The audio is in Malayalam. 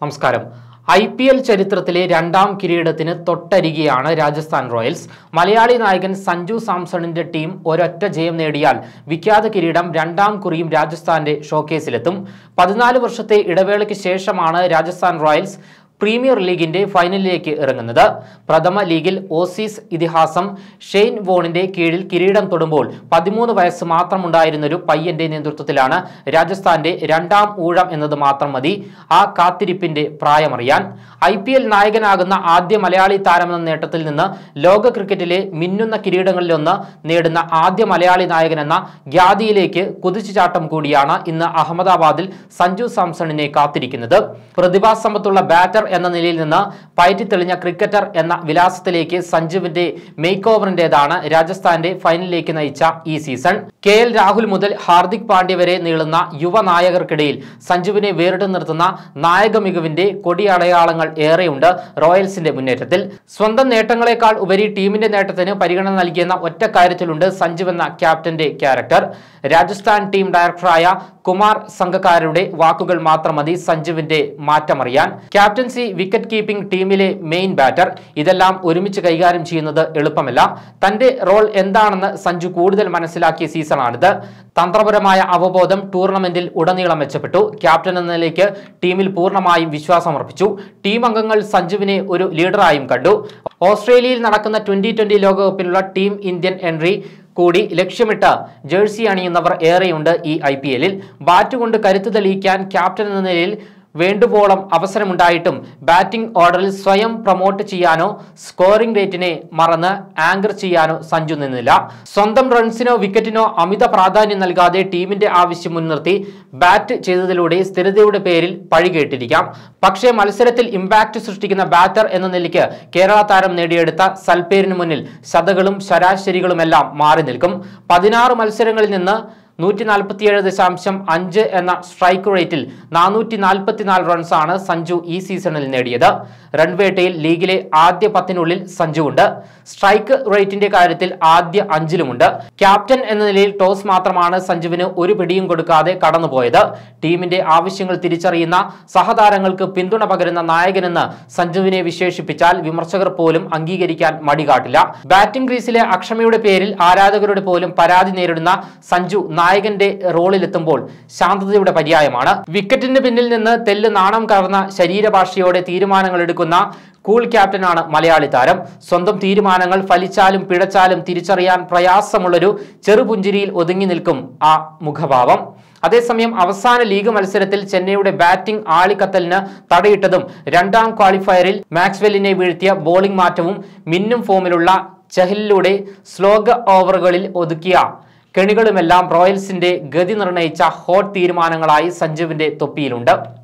നമസ്കാരം ഐ പി എൽ ചരിത്രത്തിലെ രണ്ടാം കിരീടത്തിന് തൊട്ടരികെയാണ് രാജസ്ഥാൻ റോയൽസ് മലയാളി നായകൻ സഞ്ജു സാംസണിന്റെ ടീം ഒരൊറ്റ ജയം നേടിയാൽ വിഖ്യാത കിരീടം രണ്ടാം കുറിയും രാജസ്ഥാന്റെ ഷോക്കേസിലെത്തും പതിനാല് വർഷത്തെ ഇടവേളയ്ക്ക് ശേഷമാണ് രാജസ്ഥാൻ റോയൽസ് പ്രീമിയർ ലീഗിന്റെ ഫൈനലിലേക്ക് ഇറങ്ങുന്നത് പ്രഥമ ലീഗിൽ ഓസീസ് ഇതിഹാസം ഷെയ്ൻ വോണിന്റെ കീഴിൽ കിരീടം തൊടുമ്പോൾ പതിമൂന്ന് വയസ്സ് മാത്രമുണ്ടായിരുന്ന ഒരു പയ്യന്റെ നേതൃത്വത്തിലാണ് രാജസ്ഥാന്റെ രണ്ടാം ഊഴം എന്നത് മാത്രം മതി ആ കാത്തിരിപ്പിന്റെ പ്രായമറിയാൻ ഐ പി എൽ നായകനാകുന്ന ആദ്യ മലയാളി താരമെന്ന നേട്ടത്തിൽ നിന്ന് ലോക ക്രിക്കറ്റിലെ മിന്നുന്ന കിരീടങ്ങളിലൊന്ന് നേടുന്ന ആദ്യ മലയാളി നായകൻ എന്ന ഖ്യാതിയിലേക്ക് കുതിച്ചുചാട്ടം കൂടിയാണ് ഇന്ന് അഹമ്മദാബാദിൽ സഞ്ജു സാംസണിനെ കാത്തിരിക്കുന്നത് പ്രതിഭാസമ്പത്തുള്ള ബാറ്റർ എന്ന നിലയിൽ നിന്ന് പയറ്റിത്തെളിഞ്ഞ ക്രിക്കറ്റർ എന്ന വിലാസത്തിലേക്ക് സഞ്ജുവിന്റെ മേക്ക് ഓവറിന്റേതാണ് രാജസ്ഥാന്റെ ഫൈനലിലേക്ക് നയിച്ച ഈ സീസൺ കെ എൽ രാഹുൽ മുതൽ ഹാർദിക് പാണ്ഡ്യ വരെ നീളുന്ന യുവനായകർക്കിടയിൽ സഞ്ജുവിനെ വേറിട്ട് നിർത്തുന്ന നായക മികവിന്റെ കൊടിയടയാളങ്ങൾ ഏറെയുണ്ട് റോയൽസിന്റെ മുന്നേറ്റത്തിൽ സ്വന്തം നേട്ടങ്ങളെക്കാൾ ഉപരി ടീമിന്റെ നേട്ടത്തിന് പരിഗണന നൽകിയെന്ന ഒറ്റ കാര്യത്തിലുണ്ട് സഞ്ജു എന്ന ക്യാപ്റ്റന്റെ ക്യാരക്ടർ രാജസ്ഥാൻ ടീം ഡയറക്ടറായ കുമാർ സംഘക്കാരുടെ വാക്കുകൾ മാത്രം മതി സഞ്ജുവിന്റെ മാറ്റമറിയാൻ ക്യാപ്റ്റൻസി വിക്കറ്റ് കീപ്പിംഗ് ടീമിലെ മെയിൻ ബാറ്റർ ഇതെല്ലാം ഒരുമിച്ച് കൈകാര്യം ചെയ്യുന്നത് എളുപ്പമല്ല തന്റെ റോൾ എന്താണെന്ന് സഞ്ജു കൂടുതൽ മനസ്സിലാക്കിയ സീസണാണിത് തന്ത്രപരമായ അവബോധം ടൂർണമെന്റിൽ ഉടനീളം മെച്ചപ്പെട്ടു ക്യാപ്റ്റൻ എന്ന നിലയ്ക്ക് ടീമിൽ പൂർണ്ണമായും വിശ്വാസമർപ്പിച്ചു ടീം അംഗങ്ങൾ സഞ്ജുവിനെ ഒരു ലീഡറായും കണ്ടു ഓസ്ട്രേലിയയിൽ നടക്കുന്ന ട്വന്റി ട്വന്റി ലോകകപ്പിനുള്ള ടീം ഇന്ത്യൻ എൻട്രി കൂടി ലക്ഷ്യമിട്ട് ജേഴ്സി അണിയുന്നവർ ഏറെയുണ്ട് ഈ ഐ പി എല്ലിൽ ബാറ്റ് കൊണ്ട് കരുത്ത് തെളിയിക്കാൻ ക്യാപ്റ്റൻ എന്ന നിലയിൽ വേണ്ടുവോളം അവസരമുണ്ടായിട്ടും ബാറ്റിംഗ് ഓർഡറിൽ സ്വയം പ്രൊമോട്ട് ചെയ്യാനോ സ്കോറിംഗ് റേറ്റിനെ മറന്ന് ആങ്കർ ചെയ്യാനോ സഞ്ജു നിന്നില്ല സ്വന്തം റൺസിനോ വിക്കറ്റിനോ അമിത പ്രാധാന്യം നൽകാതെ ടീമിന്റെ ആവശ്യം മുൻനിർത്തി ബാറ്റ് ചെയ്തതിലൂടെ സ്ഥിരതയുടെ പേരിൽ പഴികേട്ടിരിക്കാം പക്ഷേ മത്സരത്തിൽ ഇമ്പാക്ട് സൃഷ്ടിക്കുന്ന ബാറ്റർ എന്ന നിലയ്ക്ക് കേരള താരം നേടിയെടുത്ത സൽപ്പേരിന് മുന്നിൽ ശതകളും ശരാശരികളുമെല്ലാം മാറി നിൽക്കും പതിനാറ് മത്സരങ്ങളിൽ നിന്ന് നൂറ്റി നാൽപ്പത്തിയേഴ് ദശാംശം അഞ്ച് എന്ന സ്ട്രൈക്ക് റേറ്റിൽ നാനൂറ്റി നാൽപ്പത്തിനാല് റൺസാണ് സഞ്ജു ഈ സീസണിൽ നേടിയത് റൺവേട്ടയിൽ ലീഗിലെ ആദ്യ പത്തിനുള്ളിൽ സഞ്ജു ഉണ്ട് സ്ട്രൈക്ക് റേറ്റിന്റെ കാര്യത്തിൽ ആദ്യ അഞ്ചിലുമുണ്ട് ക്യാപ്റ്റൻ എന്ന നിലയിൽ ടോസ് മാത്രമാണ് സഞ്ജുവിന് ഒരു പിടിയും കൊടുക്കാതെ കടന്നുപോയത് ടീമിന്റെ ആവശ്യങ്ങൾ തിരിച്ചറിയുന്ന സഹതാരങ്ങൾക്ക് പിന്തുണ പകരുന്ന നായകനെന്ന് സഞ്ജുവിനെ വിശേഷിപ്പിച്ചാൽ വിമർശകർ പോലും അംഗീകരിക്കാൻ മടികാട്ടില്ല ബാറ്റിംഗ് ക്രീസിലെ അക്ഷമയുടെ പേരിൽ ആരാധകരുടെ പോലും പരാതി നേരിടുന്ന സഞ്ജു നായകന്റെ റോളിലെത്തുമ്പോൾ ശാന്തതയുടെ പര്യായമാണ് വിക്കറ്റിന് പിന്നിൽ നിന്ന് തെല്ല് നാണം കവർന്ന ശരീരഭാഷയോടെ തീരുമാനങ്ങൾ എടുക്കുന്ന കൂൾ ക്യാപ്റ്റനാണ് മലയാളി താരം സ്വന്തം തീരുമാനങ്ങൾ ഫലിച്ചാലും പിഴച്ചാലും തിരിച്ചറിയാൻ പ്രയാസമുള്ളൊരു ചെറുപുഞ്ചിരിയിൽ ഒതുങ്ങി നിൽക്കും ആ മുഖഭാവം അതേസമയം അവസാന ലീഗ് മത്സരത്തിൽ ചെന്നൈയുടെ ബാറ്റിംഗ് ആളിക്കത്തലിന് തടയിട്ടതും രണ്ടാം ക്വാളിഫയറിൽ മാക്സ്വെല്ലിനെ വീഴ്ത്തിയ ബോളിംഗ് മാറ്റവും മിന്നും ഫോമിലുള്ള ചഹലിലൂടെ സ്ലോഗ് ഓവറുകളിൽ ഒതുക്കിയ കെണികളുമെല്ലാം റോയൽസിന്റെ ഗതി നിർണയിച്ച ഹോട്ട് തീരുമാനങ്ങളായി സഞ്ജുവിന്റെ തൊപ്പിയിലുണ്ട്